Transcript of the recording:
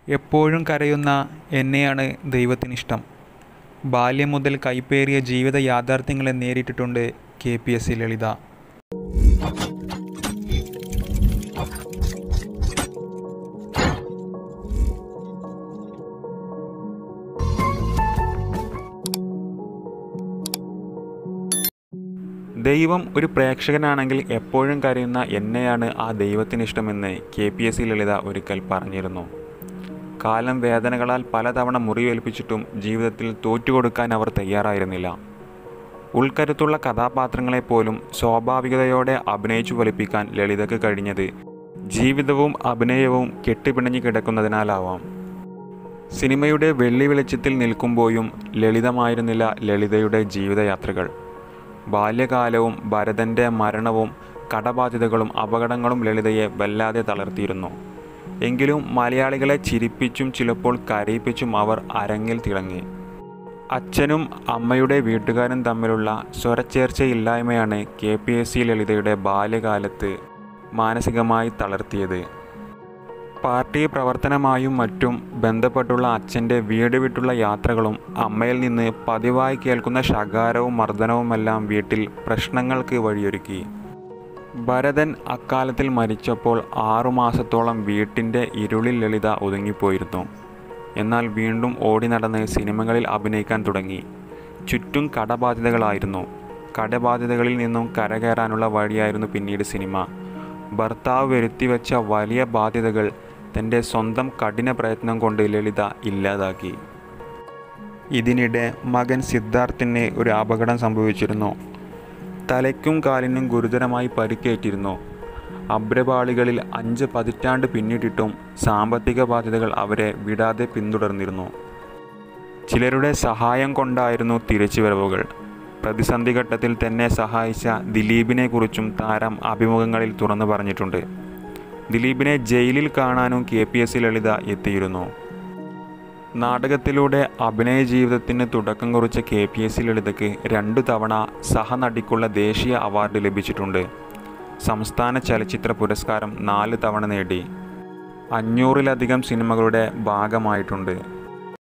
എപ്പോഴും കരയുന്ന എന്നെയാണ് ദൈവത്തിനിഷ്ടം ബാല്യം മുതൽ കൈപ്പേറിയ ജീവിത യാഥാർത്ഥ്യങ്ങളെ നേരിട്ടിട്ടുണ്ട് K P S C Lalitha ദൈവം ഒരു പ്രേക്ഷകനാണെങ്കിൽ എപ്പോഴും കരയുന്ന എന്നെയാണ് ആ ദൈവത്തിന് ഇഷ്ടമെന്ന് K P S C Lalitha ഒരിക്കൽ പറഞ്ഞിരുന്നു കാലം വേദനകളാൽ പലതവണ മുറിവേൽപ്പിച്ചിട്ടും ജീവിതത്തിൽ തോറ്റുകൊടുക്കാൻ അവർ തയ്യാറായിരുന്നില്ല ഉൾക്കരുത്തുള്ള കഥാപാത്രങ്ങളെപ്പോലും സ്വാഭാവികതയോടെ അഭിനയിച്ചു ഫലിപ്പിക്കാൻ ലളിതയ്ക്ക് കഴിഞ്ഞത് ജീവിതവും അഭിനയവും കെട്ടിപ്പിണഞ്ഞു കിടക്കുന്നതിനാലാവാം സിനിമയുടെ വെള്ളി വെളിച്ചത്തിൽ നിൽക്കുമ്പോഴും ലളിതമായിരുന്നില്ല ലളിതയുടെ ജീവിതയാത്രകൾ ബാല്യകാലവും ഭരതൻ്റെ മരണവും കടബാധ്യതകളും അപകടങ്ങളും ലളിതയെ വല്ലാതെ തളർത്തിയിരുന്നു എങ്കിലും മലയാളികളെ ചിരിപ്പിച്ചും ചിലപ്പോൾ കരയിപ്പിച്ചും അവർ അരങ്ങിൽ തിളങ്ങി അച്ഛനും അമ്മയുടെ വീട്ടുകാരും തമ്മിലുള്ള സ്വരച്ചേർച്ചയില്ലായ്മയാണ് കെ പി എസ് സി ലളിതയുടെ ബാല്യകാലത്ത് മാനസികമായി തളർത്തിയത് പാർട്ടി പ്രവർത്തനമായും മറ്റും ബന്ധപ്പെട്ടുള്ള അച്ഛൻ്റെ വീട് വിട്ടുള്ള യാത്രകളും അമ്മയിൽ നിന്ന് പതിവായി കേൾക്കുന്ന ശകാരവും മർദ്ദനവുമെല്ലാം വീട്ടിൽ പ്രശ്നങ്ങൾക്ക് വഴിയൊരുക്കി ഭരതൻ അക്കാലത്തിൽ മരിച്ചപ്പോൾ ആറുമാസത്തോളം വീട്ടിൻ്റെ ഇരുളിൽ ലളിത ഒതുങ്ങിപ്പോയിരുന്നു എന്നാൽ വീണ്ടും ഓടി നടന്ന് സിനിമകളിൽ അഭിനയിക്കാൻ തുടങ്ങി ചുറ്റും കടബാധ്യതകളായിരുന്നു കടബാധ്യതകളിൽ നിന്നും കരകയറാനുള്ള വഴിയായിരുന്നു പിന്നീട് സിനിമ ഭർത്താവ് വരുത്തിവെച്ച വലിയ ബാധ്യതകൾ തൻ്റെ സ്വന്തം കഠിന പ്രയത്നം കൊണ്ട് ലളിത ഇല്ലാതാക്കി ഇതിനിടെ മകൻ സിദ്ധാർത്ഥിന് ഒരു അപകടം സംഭവിച്ചിരുന്നു തലയ്ക്കും കാലിനും ഗുരുതരമായി പരിക്കേറ്റിരുന്നു അഭ്രപാളികളിൽ അഞ്ച് പതിറ്റാണ്ട് പിന്നിട്ടിട്ടും സാമ്പത്തിക ബാധ്യതകൾ അവരെ വിടാതെ പിന്തുടർന്നിരുന്നു ചിലരുടെ സഹായം കൊണ്ടായിരുന്നു തിരിച്ചുവരവുകൾ പ്രതിസന്ധി ഘട്ടത്തിൽ തന്നെ സഹായിച്ച ദിലീപിനെ കുറിച്ചും താരം അഭിമുഖങ്ങളിൽ തുറന്നു പറഞ്ഞിട്ടുണ്ട് ദിലീപിനെ ജയിലിൽ കാണാനും K P S C Lalitha എത്തിയിരുന്നു നാടകത്തിലൂടെ അഭിനയ ജീവിതത്തിന് തുടക്കം കുറിച്ച കെ പി എസ് സി ലളിതയ്ക്ക് രണ്ടു തവണ സഹനടിക്കുള്ള ദേശീയ അവാർഡ് ലഭിച്ചിട്ടുണ്ട് സംസ്ഥാന ചലച്ചിത്ര പുരസ്കാരം നാല് തവണ നേടി അഞ്ഞൂറിലധികം സിനിമകളുടെ ഭാഗമായിട്ടുണ്ട്